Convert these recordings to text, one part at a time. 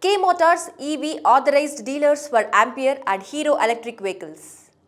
K Motors EV authorized dealers for Ampere and Hero electric vehicles.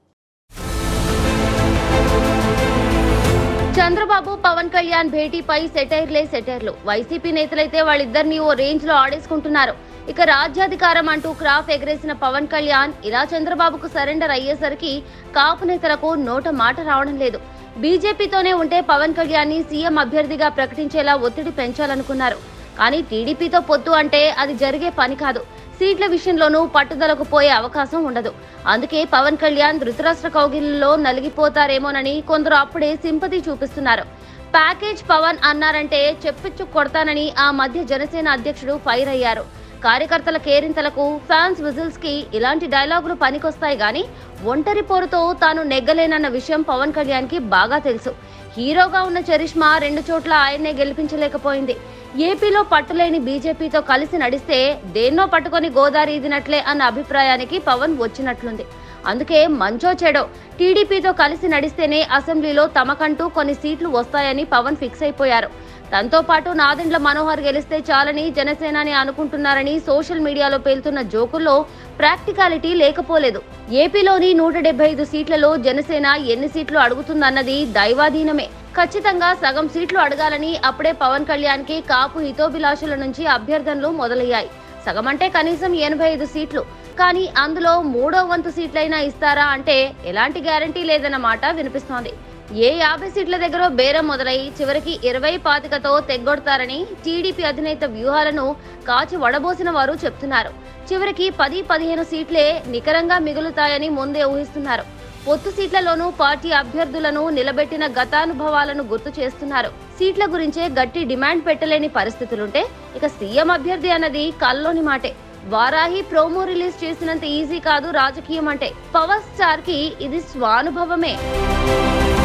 Chandrababu Pawan Kalyan భేటీపై సెటైర్లే సెటైర్లు YCP నేతలైతే వాళ్ళిద్దరిని ఓ range లో ఆడేసుకుంటున్నారు ఇక రాజ్యాధికారం అంటూ క్రాఫ్ ఎగరేసిన పవన్ కళ్యాణ్ ఇలా చంద్రబాబుకు సరెండర్ అయ్యేసరికి కాపు నేతలకు నోట మాట రావడం లేదు బీజేపీతోనే ఉంటే పవన్ కళ్యాణ్ ని సీఎం అభ్యర్థిగా ప్రకటించేలా ఒత్తిడి పెంచాలనుకున్నారు కానీ టీడీపీతో పొత్తు అంటే అది జరిగే పని కాదు సీట్ల విషయంలోనూ పట్టుదలకు పోయే అవకాశం ఉండదు అందుకే పవన్ కళ్యాణ్ ధృతరాష్ట్ర కౌగిలిలో నలిగిపోతారేమోనని కొందరు అప్పుడే సింపతి చూపిస్తున్నారు ప్యాకేజ్ పవన్ అన్నారంటే చెప్పిచ్చు కొడతానని ఆ మధ్య జనసేన అధ్యక్షుడు ఫైర్ అయ్యారు కార్యకర్తల కేరింతలకు ఫ్యాన్స్ విజిల్స్ కి ఇలాంటి డైలాగులు పనికొస్తాయి గాని ఒంటరి పోరుతో తాను నెగ్గలేనన్న విషయం పవన్ కళ్యాణ్ కి బాగా తెలుసు హీరోగా ఉన్న చరిష్మా రెండు చోట్ల ఆయన్నే గెలిపించలేకపోయింది ఏపీలో పట్టులేని బీజేపీతో కలిసి నడిస్తే దేన్నో పట్టుకొని గోదారి ఇదినట్లే అన్న అభిప్రాయానికి పవన్ వచ్చినట్లుంది అందుకే మంచో చెడో టీడీపీతో కలిసి నడిస్తేనే అసెంబ్లీలో తమకంటూ కొన్ని సీట్లు వస్తాయని పవన్ ఫిక్స్ అయిపోయారు తనతో పాటు నాదెండ్ల మనోహర్ గెలిస్తే చాలని జనసేనాని అనుకుంటున్నారని సోషల్ మీడియాలో పేలుతున్న జోకుల్లో ప్రాక్టికాలిటీ లేకపోలేదు ఏపీలోని నూట డెబ్బై ఐదు సీట్లలో జనసేన ఎన్ని సీట్లు అడుగుతుందన్నది దైవాధీనమే ఖచ్చితంగా సగం సీట్లు అడగాలని అప్పుడే పవన్ కళ్యాణ్ కి కాపు హితోభిలాషుల నుంచి అభ్యర్థనలు మొదలయ్యాయి సగం అంటే కనీసం ఎనభై ఐదు సీట్లు కానీ అందులో మూడో వంతు సీట్లైనా ఇస్తారా అంటే ఎలాంటి గ్యారంటీ లేదన్నమాట వినిపిస్తోంది ఏ యాభై సీట్ల దగ్గర బేరం మొదలై చివరికి ఇరవై పాతికతో తెగ్గొడతారని టీడీపీ అధినేత వ్యూహాలను కాచి వడబోసిన వారు చెప్తున్నారు చివరికి పది పదిహేను సీట్లే నికరంగా మిగులుతాయని ముందే ఊహిస్తున్నారు పొత్తు సీట్లలోనూ పార్టీ అభ్యర్థులను నిలబెట్టిన గతానుభవాలను గుర్తు చేస్తున్నారు సీట్ల గురించే గట్టి డిమాండ్ పెట్టలేని పరిస్థితులుంటే ఇక సీఎం అభ్యర్థి అన్నది కల్లోని మాటే వారాహి ప్రోమో రిలీజ్ చేసినంత ఈజీ కాదు రాజకీయం అంటే పవర్ స్టార్ కి ఇది స్వానుభవమే